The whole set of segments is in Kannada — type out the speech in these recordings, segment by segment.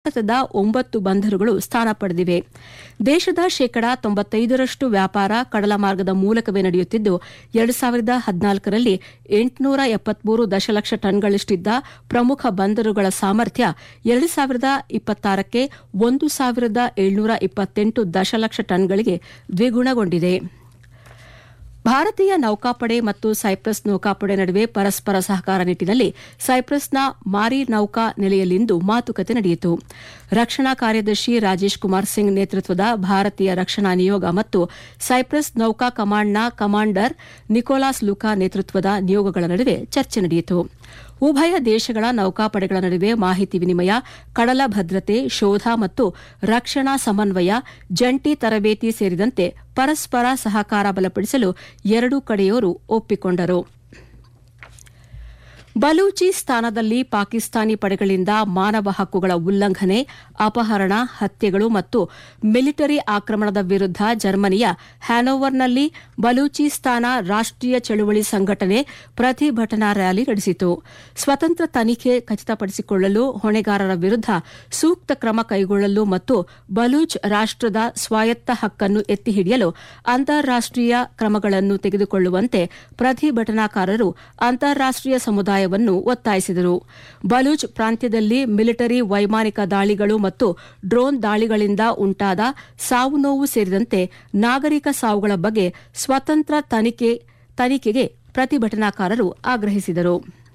ಭಾರತದ ಒಂಬತ್ತು ಬಂದರುಗಳು ಸ್ಥಾನ ಪಡೆದಿವೆ ದೇಶದ ಶೇಕಡಾ ತೊಂಬತ್ತೈದರಷ್ಟು ವ್ಯಾಪಾರ ಕಡಲ ಮಾರ್ಗದ ಮೂಲಕವೇ ನಡೆಯುತ್ತಿದ್ದು ಎರಡು ಸಾವಿರದ ಹದಿನಾಲ್ಕರಲ್ಲಿ ಎಂಟುನೂರ ಎಪ್ಪತ್ಮೂರು ದಶಲಕ್ಷ ಟನ್ಗಳಷ್ಟಿದ್ದ ಪ್ರಮುಖ ಬಂದರುಗಳ ಸಾಮರ್ಥ್ಯ ಎರಡು ಸಾವಿರದ ಇಪ್ಪತ್ತಾರಕ್ಕೆ ಒಂದು ಸಾವಿರದ ಏಳ್ನೂರ ಇಪ್ಪತ್ತೆಂಟು ದಶಲಕ್ಷ ಟನ್ಗಳಿಗೆ ದ್ವಿಗುಣಗೊಂಡಿದೆ ಭಾರತೀಯ ನೌಕಾಪಡೆ ಮತ್ತು ಸೈಪ್ರಸ್ ನೌಕಾಪಡೆ ನಡುವೆ ಪರಸ್ಪರ ಸಹಕಾರ ನಿಟ್ಟಿನಲ್ಲಿ ಸೈಪ್ರಸ್ನ ಮಾರಿ ನೌಕಾ ನೆಲೆಯಲ್ಲಿಂದು ಮಾತುಕತೆ ನಡೆಯಿತು ರಕ್ಷಣಾ ಕಾರ್ಯದರ್ಶಿ ರಾಜೇಶ್ ಕುಮಾರ್ ಸಿಂಗ್ ನೇತೃತ್ವದ ಭಾರತೀಯ ರಕ್ಷಣಾ ನಿಯೋಗ ಮತ್ತು ಸೈಪ್ರಸ್ ನೌಕಾ ಕಮಾಂಡ್ನ ಕಮಾಂಡರ್ ನಿಕೋಲಾಸ್ ಲುಕಾ ನೇತೃತ್ವದ ನಿಯೋಗಗಳ ನಡುವೆ ಚರ್ಚೆ ನಡೆಯಿತು ಉಭಯ ದೇಶಗಳ ನೌಕಾಪಡೆಗಳ ನಡುವೆ ಮಾಹಿತಿ ವಿನಿಮಯ ಕಡಲ ಭದ್ರತೆ ಶೋಧ ಮತ್ತು ರಕ್ಷಣಾ ಸಮನ್ವಯ ಜಂಟಿ ತರಬೇತಿ ಸೇರಿದಂತೆ ಪರಸ್ಪರ ಸಹಕಾರ ಬಲಪಡಿಸಲು ಎರಡೂ ಕಡೆಯೋರು ಒಪ್ಪಿಕೊಂಡರು ಬಲೂಚಿಸ್ತಾನದಲ್ಲಿ ಪಾಕಿಸ್ತಾನಿ ಪಡೆಗಳಿಂದ ಮಾನವ ಹಕ್ಕುಗಳ ಉಲ್ಲಂಘನೆ ಅಪಹರಣ ಹತ್ಯೆಗಳು ಮತ್ತು ಮಿಲಿಟರಿ ಆಕ್ರಮಣದ ವಿರುದ್ಧ ಜರ್ಮನಿಯ ಹ್ಯಾನೋವರ್ನಲ್ಲಿ ಬಲೂಚಿಸ್ತಾನ ರಾಷ್ಟೀಯ ಚಳುವಳಿ ಸಂಘಟನೆ ಪ್ರತಿಭಟನಾ ರ್ಯಾಲಿ ನಡೆಸಿತು ಸ್ವತಂತ್ರ ತನಿಖೆ ಖಚಿತಪಡಿಸಿಕೊಳ್ಳಲು ಹೊಣೆಗಾರರ ವಿರುದ್ಧ ಸೂಕ್ತ ಕ್ರಮ ಕೈಗೊಳ್ಳಲು ಮತ್ತು ಬಲೂಚ್ ರಾಷ್ಟದ ಸ್ವಾಯತ್ತ ಹಕ್ಕನ್ನು ಎತ್ತಿ ಹಿಡಿಯಲು ಅಂತಾರಾಷ್ಟೀಯ ಕ್ರಮಗಳನ್ನು ತೆಗೆದುಕೊಳ್ಳುವಂತೆ ಪ್ರತಿಭಟನಾಕಾರರು ಅಂತಾರಾಷ್ಟೀಯ ಸಮುದಾಯ ವನ್ನು ಒತ್ತಾಯಿಸಿದರು ಬಲೂಚ್ ಪ್ರಾಂತ್ಯದಲ್ಲಿ ಮಿಲಿಟರಿ ವೈಮಾನಿಕ ದಾಳಿಗಳು ಮತ್ತು ಡ್ರೋನ್ ದಾಳಿಗಳಿಂದ ಉಂಟಾದ ಸಾವು ನೋವು ಸೇರಿದಂತೆ ನಾಗರಿಕ ಸಾವುಗಳ ಬಗ್ಗೆ ಸ್ವತಂತ್ರ ತನಿಖೆಗೆ ಪ್ರತಿಭಟನಾಕಾರರು ಆಗ್ರಹಿಸಿದರು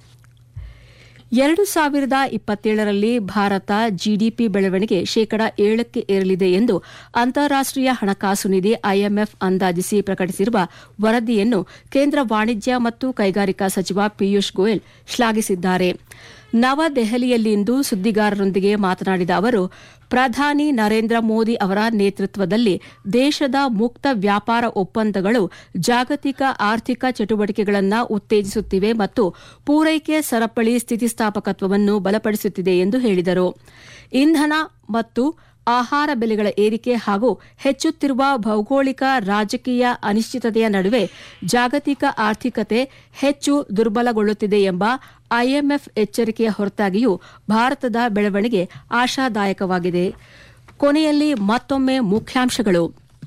ಎರಡು ಸಾವಿರದ ಇಪ್ಪತ್ತೇಳರಲ್ಲಿ ಭಾರತ ಜಿಡಿಪಿ ಬೆಳವಣಿಗೆ ಶೇಕಡಾ ಏಳಕ್ಕೆ ಏರಲಿದೆ ಎಂದು ಅಂತಾರಾಷ್ಟೀಯ ಹಣಕಾಸು ನಿಧಿ ಐಎಂಎಫ್ ಅಂದಾಜಿಸಿ ಪ್ರಕಟಿಸಿರುವ ವರದಿಯನ್ನು ಕೇಂದ್ರ ವಾಣಿಜ್ಯ ಮತ್ತು ಕೈಗಾರಿಕಾ ಸಚಿವ ಪಿಯೂಷ್ ಗೋಯಲ್ ಶ್ಲಾಘಿಸಿದ್ದಾರೆ ನವದೆಹಲಿಯಲ್ಲಿಂದು ಸುದ್ದಿಗಾರರೊಂದಿಗೆ ಮಾತನಾಡಿದ ಅವರು ಪ್ರಧಾನಿ ನರೇಂದ್ರ ಮೋದಿ ಅವರ ನೇತೃತ್ವದಲ್ಲಿ ದೇಶದ ಮುಕ್ತ ವ್ಯಾಪಾರ ಒಪ್ಪಂದಗಳು ಜಾಗತಿಕ ಆರ್ಥಿಕ ಚಟುವಟಿಕೆಗಳನ್ನು ಉತ್ತೇಜಿಸುತ್ತಿವೆ ಮತ್ತು ಪೂರೈಕೆ ಸರಪಳಿ ಸ್ಥಿತಿಸ್ಥಾಪಕತ್ವವನ್ನು ಬಲಪಡಿಸುತ್ತಿದೆ ಎಂದು ಹೇಳಿದರು ಇಂಧನ ಮತ್ತು ಆಹಾರ ಬೆಲೆಗಳ ಏರಿಕೆ ಹಾಗೂ ಹೆಚ್ಚುತ್ತಿರುವ ಭೌಗೋಳಿಕ ರಾಜಕೀಯ ಅನಿಶ್ಚಿತತೆಯ ನಡುವೆ ಜಾಗತಿಕ ಆರ್ಥಿಕತೆ ಹೆಚ್ಚು ದುರ್ಬಲಗೊಳ್ಳುತ್ತಿದೆ ಎಂಬ ಐಎಂಎಫ್ ಎಚ್ಚರಿಕೆಯ ಹೊರತಾಗಿಯೂ ಭಾರತದ ಬೆಳವಣಿಗೆ ಆಶಾದಾಯಕವಾಗಿದೆ ಕೊನೆಯಲ್ಲಿ ಮತ್ತೊಮ್ಮೆ ಮುಖ್ಯಾಂಶಗಳು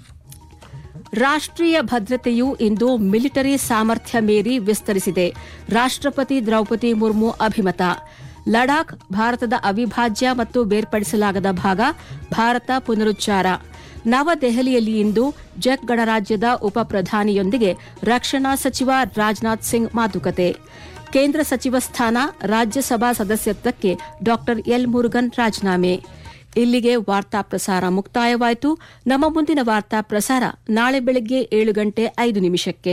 ರಾಷ್ಟೀಯ ಭದ್ರತೆಯು ಇಂದು ಮಿಲಿಟರಿ ಸಾಮರ್ಥ್ಯ ಮೀರಿ ವಿಸ್ತರಿಸಿದೆ ರಾಷ್ಟಪತಿ ದ್ರೌಪದಿ ಮುರ್ಮು ಅಭಿಮತ ಲಡಾಖ್ ಭಾರತದ ಅವಿಭಾಜ್ಯ ಮತ್ತು ಬೇರ್ಪಡಿಸಲಾಗದ ಭಾಗ ಭಾರತ ಪುನರುಚ್ಚಾರ ನವದೆಹಲಿಯಲ್ಲಿ ಇಂದು ಜೆಕ್ ಗಣರಾಜ್ಯದ ಉಪ ಪ್ರಧಾನಿಯೊಂದಿಗೆ ರಕ್ಷಣಾ ಸಚಿವ ರಾಜನಾಥ್ ಸಿಂಗ್ ಮಾತುಕತೆ ಕೇಂದ್ರ ಸಚಿವ ಸ್ಥಾನ ರಾಜ್ಯಸಭಾ ಸದಸ್ಯತ್ವಕ್ಕೆ ಡಾ ಎಲ್ ಮುರುಗನ್ ರಾಜೀನಾಮೆ ಇಲ್ಲಿಗೆ ವಾರ್ತಾ ಪ್ರಸಾರ ಮುಕ್ತಾಯವಾಯಿತು ನಮ್ಮ ಮುಂದಿನ ವಾರ್ತಾ ಪ್ರಸಾರ ನಾಳೆ ಬೆಳಗ್ಗೆ ಏಳು ಗಂಟೆ ಐದು ನಿಮಿಷಕ್ಕೆ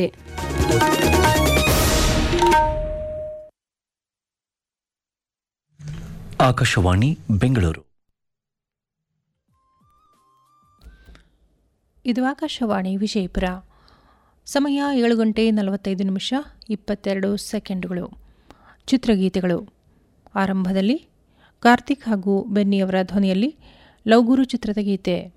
ಆಕಾಶವಾಣಿ ಬೆಂಗಳೂರು ಇದು ಆಕಾಶವಾಣಿ ವಿಜಯಪುರ ಸಮಯ ಏಳು ಗಂಟೆ ನಲವತ್ತೈದು ನಿಮಿಷ ಇಪ್ಪತ್ತೆರಡು ಸೆಕೆಂಡುಗಳು ಚಿತ್ರಗೀತೆಗಳು ಆರಂಭದಲ್ಲಿ ಕಾರ್ತಿಕ್ ಹಾಗೂ ಬೆನ್ನಿಯವರ ಧ್ವನಿಯಲ್ಲಿ ಲೌಗುರು ಚಿತ್ರದ ಗೀತೆ